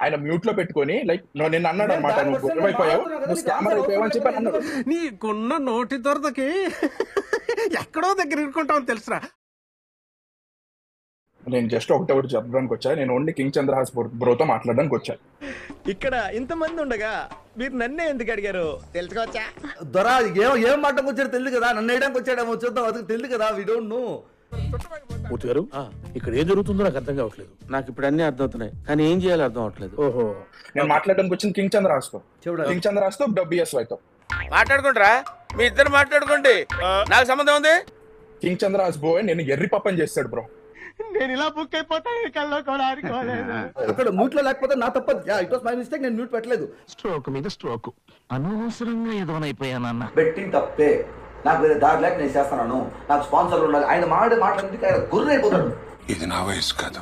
ఆయన మ్యూట్ లో పెట్టుకొని లైక్ నిన్న అన్నాడు అనమాట నువ్వు గొడవ అయిపోయావు నువ్వు స్కామర్ అయిపోయావు అని చెప్పి అని అన్నాడు నీకున్న నోటి దొరదకి ఎక్కడో దగ్గర ఇరుకుంటావు తెలుసురా నేను జస్ట్ ఒకటి ఒకటి చెప్పడానికి వచ్చా నేను ఓన్లీ కింగ్ చంద్రహాస్ బ్రోతో మాట్లాడడానికి వచ్చా ఇక్కడ ఇంతమంది ఉండగా మీరు నన్నే ఎందుకు అడిగారు తెలుసుకోవచ్చా దొర ఏం ఏం మాటకు వచ్చాడు తెలియదు కదా నన్ను వేయడానికి వచ్చాడేమో చూద్దాం అది తెలియదు కదా వి డోంట్ నో మూర్తి గారు ఇక్కడ ఏం జరుగుతుందో నాకు అర్థం కావట్లేదు నాకు ఇప్పుడు అన్ని అర్థమవుతున్నాయి కానీ ఏం చేయాలో అర్థం అవట్లేదు ఓహో నేను మాట్లాడడానికి వచ్చింది కింగ్ చంద్రహాస్ తో చెవుడా కింగ్ చంద్రహాస్ తో బిఎస్వై తో మాట్లాడుకుంటారా మీ ఇద్దరు మాట్లాడుకోండి నాకు సంబంధం ఉంది కింగ్ చంద్రహాస్ బోయ్ నేను ఎర్రి పప్పని చేస్తాడు బ్రో నేను ఇలా బుక్ అయిపోతాను కల్లో కూడా అనుకోలేదు అక్కడ మ్యూట్ లో లేకపోతే నా తప్ప ఇట్ వాస్ మై మిస్టేక్ నేను మ్యూట్ పెట్టలేదు స్ట్రోక్ మీద స్ట్రోక్ అనవసరంగా ఎదవనైపోయానన్న బెట్టింగ్ తప్పే నాకు వేరే దారి లేక నేను చేస్తున్నాను నాకు స్పాన్సర్లు ఉండాలి ఆయన మాడే మాట్లాడితే ఆయన గుర్రైపోతాడు ఇది నా వయసు కాదు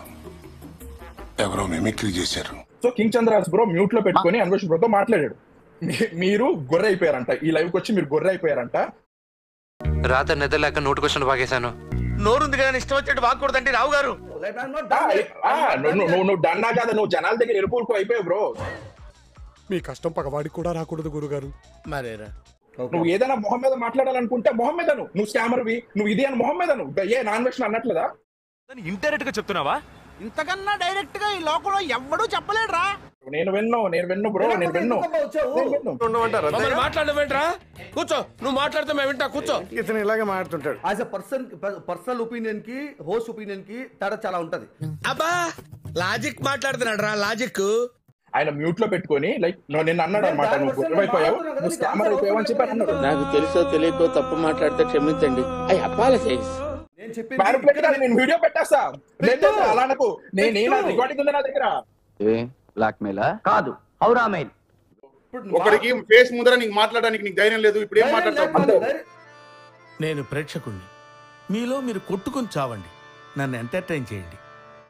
ఎవరో మిమిక్రీ చేశారు so king Chandrahas bro mute లో పెట్టుకొని అన్వేష్ బ్రోతో మాట్లాడాడు మీ- మీరు గొర్రె అయిపోయారంట ఈ లైవ్ కి వచ్చి మీరు గొర్రె అయిపోయారంట రాత్రి నిద్రలేక నోటికొచ్చిన బాగేశాను నోరుంది కదా ఇష్టం వచ్చేట్టు వాక్కూడదండి రావు గారు ఆ, ఆ, నువ్వు నువ్వు- నువ్వు నువ్వు డన్నా కదా నువ్వు జనాల దగ్గర ఎరుపులకు అయిపోయావు బ్రో మీ కష్టం పగవాడికి కూడా రాకూడదు గురుగారు మరేరా నువ్వు ఏదైనా మొహం మీద మాట్లాడాలనుకుంటే మొహం మీద నువ్వు నువ్వు స్కామర్వి నువ్వు ఇది అని మొహం మీద నువ్వు ఏ నాన్ వెజ్ అన్నట్లేదా ఇంటర్నెట్ గా చెప్తున్నావా ఇంతకన్నా డైరెక్ట్ గా ఈ లోకంలో ఎవ్వడూ చెప్పలేడురా నేను విన్ను నేను విన్ను బ్రో నేను విన్ను నేను విన్ను మమ్మల్ని మాట్లాడమేంట్రా కూర్చో నువ్వు మాట్లాడితే మేము వింటా కూర్చో ఇతను ఇలాగే మాట్లాడుతుంటాడు as a person personal opinion కి హోస్ట్ ఒపీనియన్ కి తేడా చాలా ఉంటది అబ్బా లాజిక్ మాట్లాడుతున్నాడు రా లాజిక్ ఆయన మ్యూట్ లో పెట్టుకొని లైక్ నువ్వు నిన్న అన్నాడు అనమాట నువ్వు గొడవ అయిపోయావు నువ్వు స్కామర్ అయిపోయావు అని చెప్పి అని అన్నాడు నాకు తెలుసో తెలియకో తప్పు మాట్లాడితే క్షమించండి ఐ అపాలసైజ్ నేను చెప్పింది మ్యానిపులేట్ కాదు, నేను వీడియో పెట్టేస్తా లేదు లేదు, అలా నాకు నేను నేను రికార్డింగ్ ఉంది నా దగ్గర బ్లాక్ మెయిలా కాదు హౌరా మెయిల్ ఇప్పుడు ఒకడికి ఫేస్ ముందర నీకు మాట్లాడడానికి నీకు ధైర్యం లేదు ఇప్పుడు ఏం ధైర్యం మాట్లాడతావు లేకపోతే ధైర్యం- నేను ప్రేక్షకుణ్ణి మీలో మీరు కొట్టుకొని చావండి నన్ను ఎంటర్టైన్ చేయండి